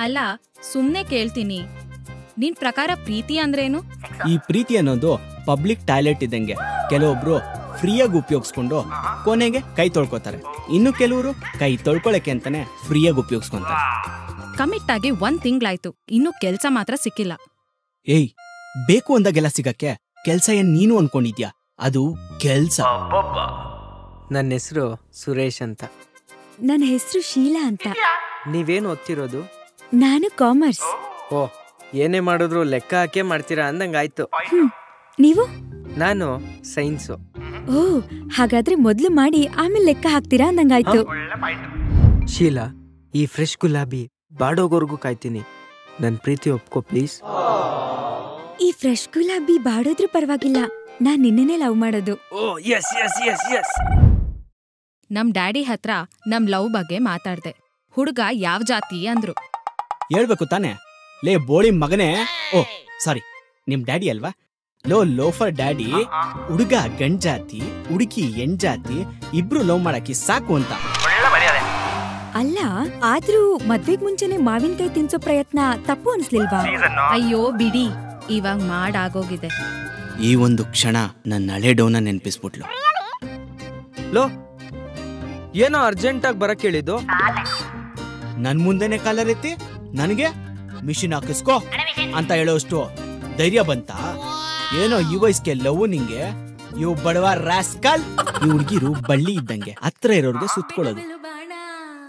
ಅಲ್ಲ ಸುಮ್ನೆ ಕೇಳ್ತೀನಿ ನಿನ್ ಪ್ರಕಾರ ಪ್ರೀತಿ ಅಂದ್ರೇನು ಈ ಪ್ರೀತಿ ಅನ್ನೋದು ಪಬ್ಲಿಕ್ ಟಾಯ್ಲೆಟ್ ಇದ್ದಂಗೆ ಕೆಲವೊಬ್ರು ಫ್ರೀಯಾಗಿ ಉಪಯೋಗಿಸ್ಕೊಂಡು ಕೊನೆಗೆ ಕೈ ತೊಳ್ಕೊತಾರೆ ಇನ್ನು ಕೆಲವರು ಕೈ ತೊಳ್ಕೊಳಕ್ಕೆ ಅಂತಾನೆ ಫ್ರೀಯಾಗಿ ಉಪಯೋಗಿಸ್ಕೊಂತಾರೆ ಕಮಿಟ್ ಆಗಿ ಒಂದ್ ತಿಂಗ್ಳಾಯ್ತು ಇನ್ನು ಕೆಲ್ಸ ಮಾತ್ರ ಸಿಕ್ಕಿಲ್ಲ ಏಯ್ ಬೇಕು ಅಂದಾಗೆಲ್ಲ ಸಿಗಕ್ಕೆ ಕೆಲ್ಸ ಏನ್ ನೀನು ಅನ್ಕೊಂಡಿದ್ಯಾ ಅದು ಕೆಲ್ಸ ನನ್ನ ಹೆಸರು ಸುರೇಶ್ ಅಂತ ನನ್ನ ಹೆಸರು ಶೀಲಾ ಅಂತ ನೀವೇನು ಓದ್ತಿರೋದು ನಾನು ಕಾಮರ್ಸ್ ಓ ಏನೇ ಮಾಡಿದ್ರು ಲೆಕ್ಕ ಹಾಕೇ ಮಾಡ್ತೀರಾ ಅಂದಂಗಾಯ್ತು ನೀವು ನಾನು ಸೈನ್ಸು ಓ ಹಾಗಾದ್ರೆ ಮೊದ್ಲು ಮಾಡಿ ಆಮೇಲೆ ಲೆಕ್ಕ ಹಾಕ್ತೀರಾ ಅಂದಂಗಾಯ್ತು ಶೀಲಾ ಈ ಫ್ರೆಶ್ ಗುಲಾಬಿ ಬಾಡೋಗೋರ್ಗೂ ಕಾಯ್ತೀನಿ ನನ್ನ ಪ್ರೀತಿ ಒಪ್ಕೋ ಪ್ಲೀಸ್ ಈ ಫ್ರೆಶ್ ಗುಲಾಬಿ ಬಾಡೋದ್ರೂ ಪರವಾಗಿಲ್ಲ ನಾನ್ ನಿನ್ನೆನೆ ಲವ್ ಮಾಡೋದು oh yes yes yes yes ನಮ್ ಡ್ಯಾಡಿ ಹತ್ರ ನಮ್ ಲವ್ ಬಗ್ಗೆ ಮಾತಾಡ್ದೆ ಹುಡ್ಗ ಯಾವ್ ಜಾತಿ ಅಂದ್ರು ಹೇಳ್ಬೇಕು ತಾನೆ ಲೇ ಬೋಳಿ ಮಗನೇ ಓ ಸಾರಿ ನಿಮ್ ಡ್ಯಾಡಿ ಅಲ್ವಾ ಲೋ ಲೋಫರ್ ಡ್ಯಾಡಿ ಹುಡುಗ ಗಂಡ್ ಜಾತಿ ಹುಡುಗಿ ಹೆಣ್ ಜಾತಿ ಇಬ್ರು ಲವ್ ಮಾಡಕ್ಕೆ ಸಾಕು ಅಂತ ಅಲ್ಲ ಆದ್ರೂ ಮದ್ವೆಗ್ ಮುಂಚೆನೆ ಮಾವಿನಕಾಯಿ ತಿನ್ಸೋ ಪ್ರಯತ್ನ ತಪ್ಪು ಅನ್ಸ್ಲಿಲ್ವಾ ಅಯ್ಯೋ ಬಿಡಿ ಇವಾಗ್ ಮಾಡಾಗೋಗಿದೆ ಈ ಒಂದು ಕ್ಷಣ ನನ್ನ ಹಳೆ ಡೌನ ನೆನ್ಪಿಸ್ಬಿಟ್ಲು ಲೋ ಏನೋ ಅರ್ಜೆಂಟಾಗಿ ಬರಕ್ ಹೇಳಿದ್ದು ನನ್ ಮುಂದೆನೆ ಕಾಲರ್ ಎತ್ತಿ ನನಗೆ ಮಿಷಿನ್ ಹಾಕಿಸ್ಕೋ ಅಂತ ಹೇಳೋಷ್ಟು ಧೈರ್ಯ ಬಂತ ಏನೋ ಈ ವಯಸ್ಸಿಗೆ ಲವ್ ನಿಂಗೆ ಇವು ಬಡವ ರಾಸ್ಕಲ್ ಈ ಹುಡ್ಗಿರು ಬಳ್ಳಿ ಇದ್ದಂಗೆ ಹತ್ರ ಇರೋರ್ಗೆ ಸುತ್ಕೊಳ್ಳೋದು